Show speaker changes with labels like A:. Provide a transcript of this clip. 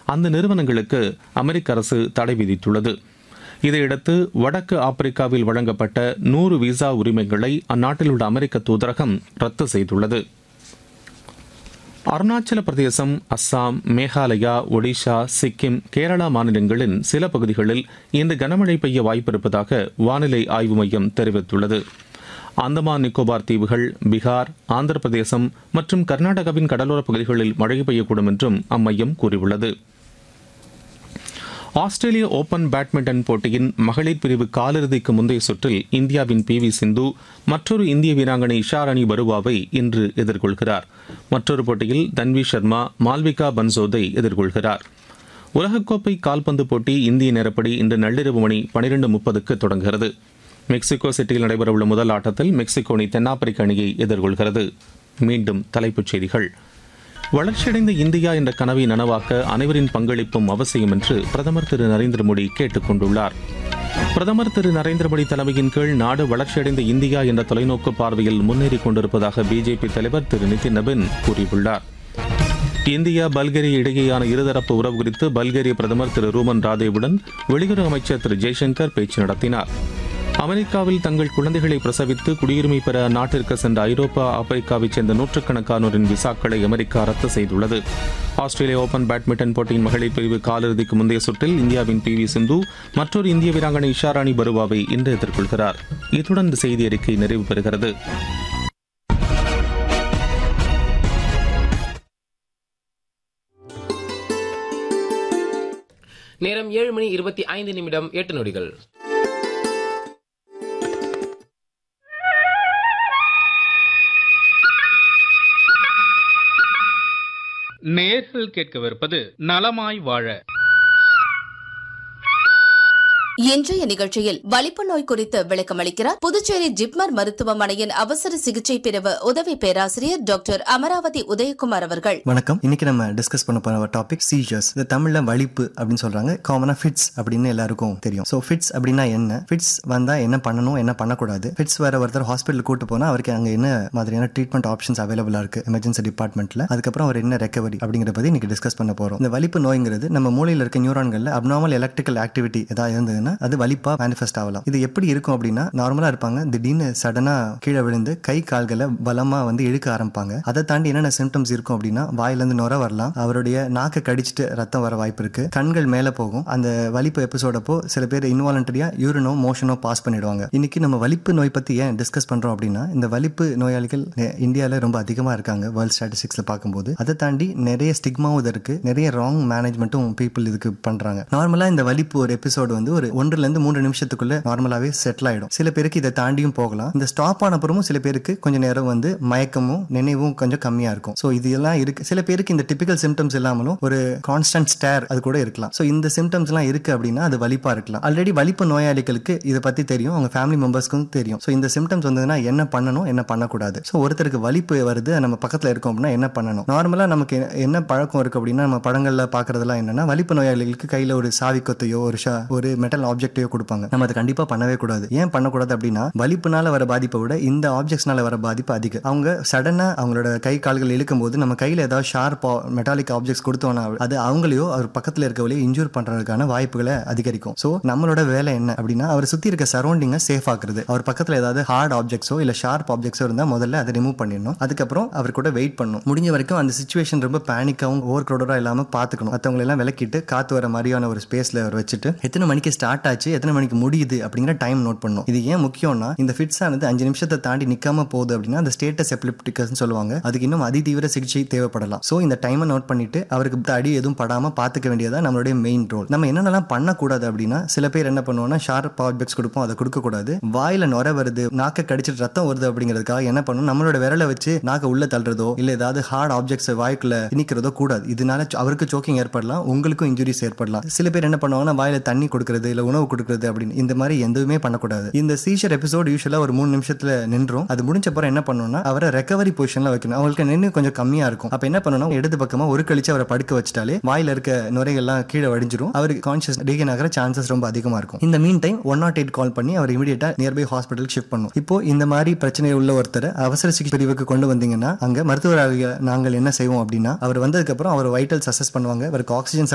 A: அந்த நிறுவனங்களுக்கு அமெரிக்க அரசு தடை விதித்துள்ளது இதையடுத்து வடக்கு ஆப்பிரிக்காவில் வழங்கப்பட்ட நூறு விசா உரிமைகளை அந்நாட்டில் உள்ள அமெரிக்க தூதரகம் ரத்து செய்துள்ளது அருணாச்சல பிரதேசம் அஸ்ஸாம் மேகாலயா ஒடிஷா சிக்கிம் கேரளா மாநிலங்களின் சில பகுதிகளில் இன்று கனமழை பெய்ய வாய்ப்பிருப்பதாக வானிலை ஆய்வு மையம் தெரிவித்துள்ளது அந்தமான் நிக்கோபார் தீவுகள் பீகார் ஆந்திர பிரதேசம் மற்றும் கர்நாடகாவின் கடலோரப் பகுதிகளில் மழை பெய்யக்கூடும் என்றும் அம்மையம் கூறியுள்ளது ஆஸ்திரேலிய ஓபன் பேட்மிண்டன் போட்டியின் மகளிர் பிரிவு காலிறுதிக்கு முந்தைய சுற்றில் இந்தியாவின் பி வி சிந்து மற்றொரு இந்திய வீராங்கனை இஷாராணி பருவாவை இன்று எதிர்கொள்கிறார் மற்றொரு போட்டியில் தன்வி சர்மா மால்விகா பன்சோதை எதிர்கொள்கிறார் உலகக்கோப்பை கால்பந்து போட்டி இந்திய நேரப்படி இன்று நள்ளிரவு மணி பனிரெண்டு முப்பதுக்கு தொடங்குகிறது மெக்சிகோ சிட்டியில் நடைபெறவுள்ள முதல் ஆட்டத்தில் மெக்சிகோ அணி தென்னாப்பிரிக்க அணியை எதிர்கொள்கிறது மீண்டும் தலைப்புச் செய்திகள் வளர்ச்சியடைந்த இந்தியா என்ற கனவை நனவாக்க அனைவரின் பங்களிப்பும் அவசியம் என்று பிரதமர் திரு நரேந்திர மோடி கேட்டுக் கொண்டுள்ளார் பிரதமர் திரு நரேந்திர மோடி தலைமையின் கீழ் நாடு வளர்ச்சியடைந்த இந்தியா என்ற தொலைநோக்கு பார்வையில் முன்னேறிக் கொண்டிருப்பதாக பிஜேபி தலைவர் திரு நிதின் நபின் கூறியுள்ளார் இந்தியா பல்கேரியா இடையேயான இருதரப்பு உறவு குறித்து பல்கேரிய பிரதமர் திரு ரூமன் ராதேவுடன் வெளியுறவு அமைச்சர் திரு ஜெய்சங்கர் பேச்சு நடத்தினார் அமெரிக்காவில் தங்கள் குழந்தைகளை பிரசவித்து குடியுரிமை பெற அந்நாட்டிற்கு சென்ற ஐரோப்பா ஆப்பிரிக்காவைச் சேர்ந்த நூற்றுக்கணக்கானோரின் விசாக்களை அமெரிக்கா ரத்து செய்துள்ளது ஆஸ்திரேலிய ஓபன் பேட்மிண்டன் போட்டியின் மகளிர் பிரிவு காலிறுதிக்கு முந்தைய சுற்றில் இந்தியாவின் பி வி சிந்து மற்றொரு இந்திய வீராங்கனை இஷாராணி பருவாவை இன்று எதிர்கொள்கிறார் இத்துடன் இந்த செய்தி அறிக்கை நிறைவு பெறுகிறது
B: நேரம் ஏழு மணி இருபத்தி ஐந்து நிமிடம் எட்டு நொடிகள்
C: நேர்கள் கேட்கவிருப்பது நலமாய் வாழ
D: இன்றைய நிகழ்ச்சியில் வலிப்பு நோய் குறித்து விளக்கமளிக்கிறார் புதுச்சேரி ஜிப்மர் மருத்துவமனையின் அவசர சிகிச்சை பிரிவு உதவி பேராசிரியர் டாக்டர் அமராவதி உதயகுமார் அவர்கள்
E: வணக்கம் இன்னைக்கு நம்ம டிஸ்கஸ் பண்ண போற டாபிக் சீஜர்ஸ் இது தமிழ்ல வலிப்பு அப்படின்னு சொல்றாங்க காமனா ஃபிட்ஸ் அப்படின்னு எல்லாருக்கும் தெரியும் ஸோ ஃபிட்ஸ் அப்படின்னா என்ன ஃபிட்ஸ் வந்தா என்ன பண்ணணும் என்ன பண்ணக்கூடாது ஃபிட்ஸ் வர ஒருத்தர் ஹாஸ்பிட்டல் கூட்டு போனா அவருக்கு அங்க என்ன மாதிரியான ட்ரீட்மெண்ட் ஆப்ஷன்ஸ் அவைலபிளா இருக்கு எமர்ஜென்சி டிபார்ட்மெண்ட்ல அதுக்கப்புறம் அவர் என்ன ரெக்கவரி அப்படிங்கிற பத்தி இன்னைக்கு டிஸ்கஸ் பண்ண போறோம் இந்த வலிப்பு நோய்ங்கிறது நம்ம மூளையில இருக்க நியூரான்கள்ல அப்நார்மல் எலக்ட்ரிக்கல் ஆக்டிவிட்டி ஏதாவது இருந்ததுன்னா அது வலிப்பா மேனிஃபெஸ்ட் ஆகலாம் இது எப்படி இருக்கும் அப்படின்னா நார்மலா இருப்பாங்க திடீர்னு சடனா கீழே விழுந்து கை கால்களை பலமா வந்து இழுக்க ஆரம்பிப்பாங்க அதை தாண்டி என்னென்ன சிம்டம்ஸ் இருக்கும் அப்படின்னா வாயிலிருந்து நுர வரலாம் அவருடைய நாக்கை கடிச்சிட்டு ரத்தம் வர வாய்ப்பு இருக்கு கண்கள் மேல போகும் அந்த வலிப்பு எபிசோடப்போ சில பேர் இன்வாலண்டரியா யூரினோ மோஷனோ பாஸ் பண்ணிடுவாங்க இன்னைக்கு நம்ம வலிப்பு நோய் பத்தி ஏன் டிஸ்கஸ் பண்றோம் அப்படின்னா இந்த வலிப்பு நோயாளிகள் நெ- இந்தியால ரொம்ப அதிகமா இருக்காங்க வேர்ல்ட் ஸ்டாட்டிஸ்டிக்ஸ்ல பார்க்கும்போது அதை தாண்டி நிறைய ஸ்டிக்மாவும் இருக்கு நிறைய ராங் மேனேஜ்மெண்ட்டும் பீப்புள் இதுக்கு பண்றாங்க நார்மலா இந்த வலிப்பு ஒரு எபிசோடு வந்து ஒரு ஒன்றுல இருந்து மூன்று நிமிஷத்துக்குள்ள நார்மலாவே செட்டில் ஆயிடும் சில பேருக்கு இதை தாண்டியும் போகலாம் இந்த ஸ்டாப் ஆன அப்புறமும் சில பேருக்கு கொஞ்ச நேரம் வந்து மயக்கமும் நினைவும் கொஞ்சம் கம்மியா இருக்கும் ஸோ இது எல்லாம் இருக்கு சில பேருக்கு இந்த டிபிக்கல் சிம்டம்ஸ் இல்லாமலும் ஒரு கான்ஸ்டன்ட் ஸ்டேர் அது கூட இருக்கலாம் ஸோ இந்த சிம்டம்ஸ் எல்லாம் இருக்கு அப்படின்னா அது வலிப்பா இருக்கலாம் ஆல்ரெடி வலிப்பு நோயாளிகளுக்கு இதை பத்தி தெரியும் அவங்க ஃபேமிலி மெம்பர்ஸ்க்கும் தெரியும் ஸோ இந்த சிம்டம்ஸ் வந்ததுன்னா என்ன பண்ணணும் என்ன பண்ணக்கூடாது ஸோ ஒருத்தருக்கு வலிப்பு வருது நம்ம பக்கத்துல இருக்கோம் அப்படின்னா என்ன பண்ணணும் நார்மலா நமக்கு என்ன- என்ன பழக்கம் இருக்கு அப்படின்னா நம்ம படங்கள்ல பாக்குறதெல்லாம் என்னன்னா வலிப்பு நோயாளிகளுக்கு கையில ஒரு சாவி கொத்தையோ ஒரு ஷா- ஒரு மெட்டல் ஆப்ஜெக்டையோ கொடுப்பாங்க நம்ம அதை கண்டிப்பா பண்ணவே கூடாது ஏன் பண்ணக்கூடாது அப்படின்னா வலிப்புனால வர பாதிப்பை விட இந்த ஆப்ஜெக்ட்ஸ்னால வர பாதிப்பு அதிகம் அவங்க சடனா அவங்களோட கை கால்கள் இழுக்கும் போது நம்ம கையில ஏதாவது ஷார்ப் மெட்டாலிக் ஆப்ஜெக்ட்ஸ் கொடுத்தோம்னா அது அவங்களையோ அவர் பக்கத்துல இருக்கவளையோ இன்ஜூர் பண்றதுக்கான வாய்ப்புகளை அதிகரிக்கும் ஸோ நம்மளோட வேலை என்ன அப்படின்னா அவர் சுத்தி இருக்க சரௌண்டிங்கை சேஃப் ஆக்குறது அவர் பக்கத்துல ஏதாவது ஹார்ட் ஆப்ஜெக்ட்ஸோ இல்ல ஷார்ப் ஆப்ஜெக்ட்ஸோ இருந்தா முதல்ல அதை ரிமூவ் பண்ணிடணும் அதுக்கப்புறம் அவர் கூட வெயிட் பண்ணணும் முடிஞ்ச வரைக்கும் அந்த சுச்சுவேஷன் ரொம்ப பேனிக்காவும் ஓவர் க்ரௌடரா இல்லாம பாத்துக்கணும் மற்றவங்களை எல்லாம் விலக்கிட்டு காத்து வர மாதிரியான ஒரு ஸ்பேஸ்ல அவர் வச்சுட்டு எத்தனை மணிக்கு ஸ்டார்ட் ஆச்சு எத்தனை மணிக்கு முடியுது அப்படிங்கிற டைம் நோட் பண்ணணும் இது ஏன் முக்கியம்னா இந்த ஃபிட்ஸ் ஆனது அஞ்சு நிமிஷத்தை தாண்டி நிக்காம போகுது அப்படின்னா அந்த ஸ்டேட்டஸ் எபிலிப்டிகஸ் சொல்லுவாங்க அதுக்கு இன்னும் அதிதீவிர சிகிச்சை தேவைப்படலாம் ஸோ இந்த டைமை நோட் பண்ணிட்டு அவருக்கு அடி எதுவும் படாம பாத்துக்க வேண்டியதா நம்மளுடைய மெயின் ரோல் நம்ம என்னென்னலாம் பண்ணக்கூடாது அப்படின்னா சில பேர் என்ன பண்ணுவோம்னா ஷார்ப் ஆப்ஜெக்ட்ஸ் கொடுப்போம் அதை கொடுக்கக்கூடாது வாயில நுர வருது நாக்கை கடிச்சிட்டு ரத்தம் வருது அப்படிங்கிறதுக்காக என்ன பண்ணணும் நம்மளோட விரலை வச்சு நாக்கை உள்ள தள்ளுறதோ இல்ல ஏதாவது ஹார்ட் ஆப்ஜெக்ட்ஸ் வாய்க்குள்ள திணிக்கிறதோ கூடாது இதனால ச- அவருக்கு சோக்கிங் ஏற்படலாம் உங்களுக்கும் இன்ஜுரிஸ் ஏற்படலாம் சில பேர் என்ன பண்ணுவாங்கன்னா வாயில தண்ணி கொடுக்கறது இல்ல உணவு கொடுக்கறது அப்படின்னு இந்த மாதிரி எதுவுமே பண்ணக்கூடாது இந்த சீஷர் எபிசோட் யூஸ்வலா ஒரு மூணு நிமிஷத்துல நின்றும் அது முடிஞ்ச அப்புறம் என்ன பண்ணணும்னா அவரை ரெக்கவரி பொசிஷன்ல வைக்கணும் அவங்களுக்கு நின்று கொஞ்சம் கம்மியா இருக்கும் அப்ப என்ன பண்ணணும் இடது பக்கமா ஒரு கழிச்சு அவரை படுக்க வச்சுட்டாலே வாயில இருக்க நுரைகள்லாம் கீழே வடிஞ்சிரும் அவருக்கு கான்சியஸ் ரீகன் ஆகிற சான்சஸ் ரொம்ப அதிகமா இருக்கும் இந்த meantime one nought eight call பண்ணி அவர் இமீடியட்டா நியர்பை ஹாஸ்பிட்டலுக்கு ஷிஃப்ட் பண்ணும் இப்போ இந்த மாதிரி பிரச்சனை உள்ள ஒருத்தர் அவசர சிகிச்சை பிரிவுக்கு கொண்டு வந்தீங்கன்னா அங்க மருத்துவராக நாங்கள் என்ன செய்வோம் அப்படின்னா அவர் வந்ததுக்கு அப்புறம் அவர் வைட்டல்ஸ் அசஸ் பண்ணுவாங்க அவருக்கு ஆக்சிஜன்